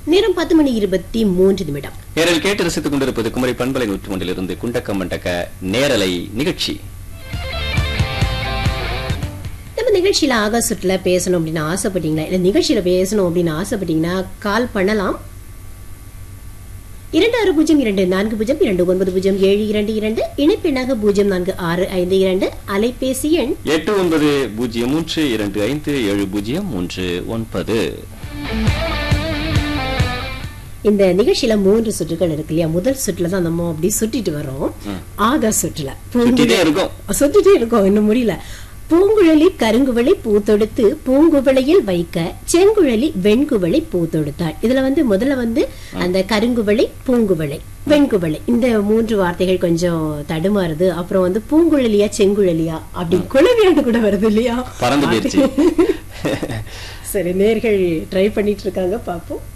நேரம் பத்து மணி இருபத்தி மூன்று நிமிடம் நேரில் கேட்டு ரசித்துக் கொண்டிருப்பது குமரி பண்பலை நூற்று ஒன்றிலிருந்து குண்டக்க மண்டக்க நேரலை நிகழ்ச்சி நம்ம நிகழ்ச்சியில ஆகா சுற்றுல பேசணும் அப்படின்னு ஆசைப்பட்டீங்களா இல்ல நிகழ்ச்சியில பேசணும் அப்படின்னு ஆசைப்பட்டீங்கன்னா கால் பண்ணலாம் இரண்டு ஆறு பூஜ்ஜியம் இரண்டு நான்கு பூஜ்ஜியம் இரண்டு ஒன்பது பூஜ்ஜியம் ஏழு இரண்டு இரண்டு இணைப்பெண்ணாக பூஜ்ஜியம் நான்கு ஆறு ஐந்து இரண்டு அலைபேசி எண் எட்டு ஒன்பது பூஜ்ஜியம் மூன்று இரண்டு ஐந்து ஏழு பூஜ்ஜியம் மூன்று ஒன்பது இந்த நிகழ்ச்சியில மூன்று சுற்றுகள் இருக்கு இல்லையா முதல் சுற்றுல தான் நம்ம அப்படி சுட்டிட்டு வரோம் ஆகா சுற்றுல சுத்திட்டே இருக்கோம். சுத்திட்டே இருக்கோம் இன்னும் முடியல பூங்குழலி கருங்குவளை பூத்தொடுத்து பூங்குவளையில் வைக்க செங்குழலி வெண்குவளை பூத்தொடுத்தாள் இதுல வந்து முதல்ல வந்து அந்த கருங்குவளை பூங்குவளை வெண்குவளை இந்த மூன்று வார்த்தைகள் கொஞ்சம் தடுமாறுது அப்புறம் வந்து பூங்குழலியா செங்குழலியா அப்படி குழவியாண்டு கூட வருது இல்லையா பறந்து போயிடுச்சு சரி நேர்கள் ட்ரை பண்ணிட்டு இருக்காங்க பாப்போம்